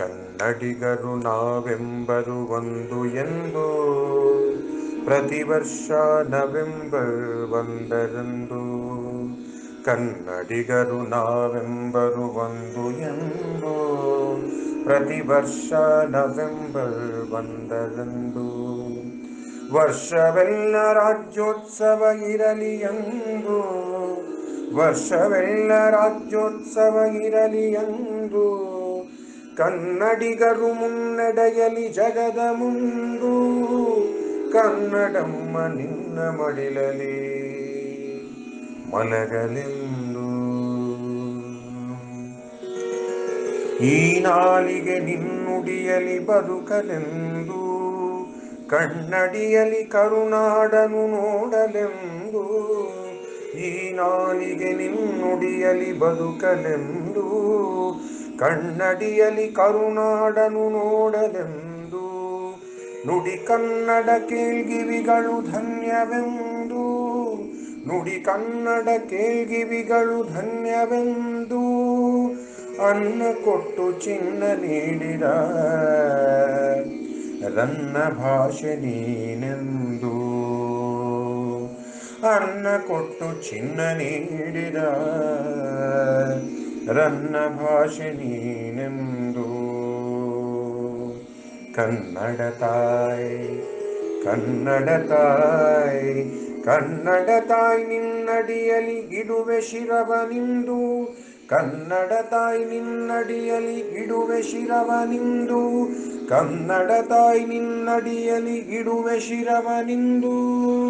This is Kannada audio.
ಕನ್ನಡಿಗರು ನಾವೆಂಬರು ಒಂದು ಎಂದು ಪ್ರತಿ ವರ್ಷ ನವೆಂಬರ್ ಒಂದರಂದು ಕನ್ನಡಿಗರು ನಾವೆಂಬರು ಒಂದು ಎಂದು ಪ್ರತಿ ವರ್ಷ ನವೆಂಬರ್ ಒಂದರಂದು ವರ್ಷವೆಲ್ಲ ರಾಜ್ಯೋತ್ಸವ ಇರಲಿ ಎಂದು ವರ್ಷವೆಲ್ಲ ರಾಜ್ಯೋತ್ಸವ ಇರಲಿ ಎಂದು ಕನ್ನಡಿಗರು ಮುನ್ನಡೆಯಲಿ ಜಗದ ಮುಂದು ಕನ್ನಡಮ್ಮ ನಿನ್ನ ಮಡಿಲಲಿ ಮಲಗಲೆಂದು ಈ ನಾಲಿಗೆ ನಿನ್ನುಡಿಯಲಿ ಬದುಕಲೆಂದು ಕಣ್ಣಡಿಯಲಿ ಕರುನಾಡನು ನೋಡಲೆಂದು ಈ ನಾಲಿಗೆ ನಿನ್ನುಡಿಯಲಿ ಬದುಕಲೆಂದು ಕಣ್ಣಡಿಯಲಿ ಕರುನಾಡನು ನೋಡಲೆಂದು ನುಡಿ ಕನ್ನಡ ಕೇಳ್ಗಿವಿಗಳು ಧನ್ಯವೆಂದು ನುಡಿ ಕನ್ನಡ ಕೇಳ್ಗಿವಿಗಳು ಧನ್ಯವೆಂದು ಅನ್ನ ಕೊಟ್ಟು ಚಿನ್ನ ನೀಡಿದ ರನ್ನ ಭಾಷೆ ನೀನೆಂದು ಅನ್ನ ಕೊಟ್ಟು ಚಿನ್ನ ನೀಡಿದ ರನ್ನ ಭಾಷೆ ನೀನೆಂದು ಕನ್ನಡ ತಾಯಿ ಕನ್ನಡ ತಾಯಿ ಕನ್ನಡ ತಾಯಿ ನಿನ್ನಡಿಯಲಿ ಇಡುವೆ ಶಿರವನಿಂದು ಕನ್ನಡ ತಾಯಿ ನಿನ್ನಡಿಯಲಿ ಇಡುವೆ ಶಿರವನಿಂದು ಕನ್ನಡ ತಾಯಿ ನಿನ್ನಡಿಯಲಿ ಇಡುವೆ ಶಿರವನಿಂದು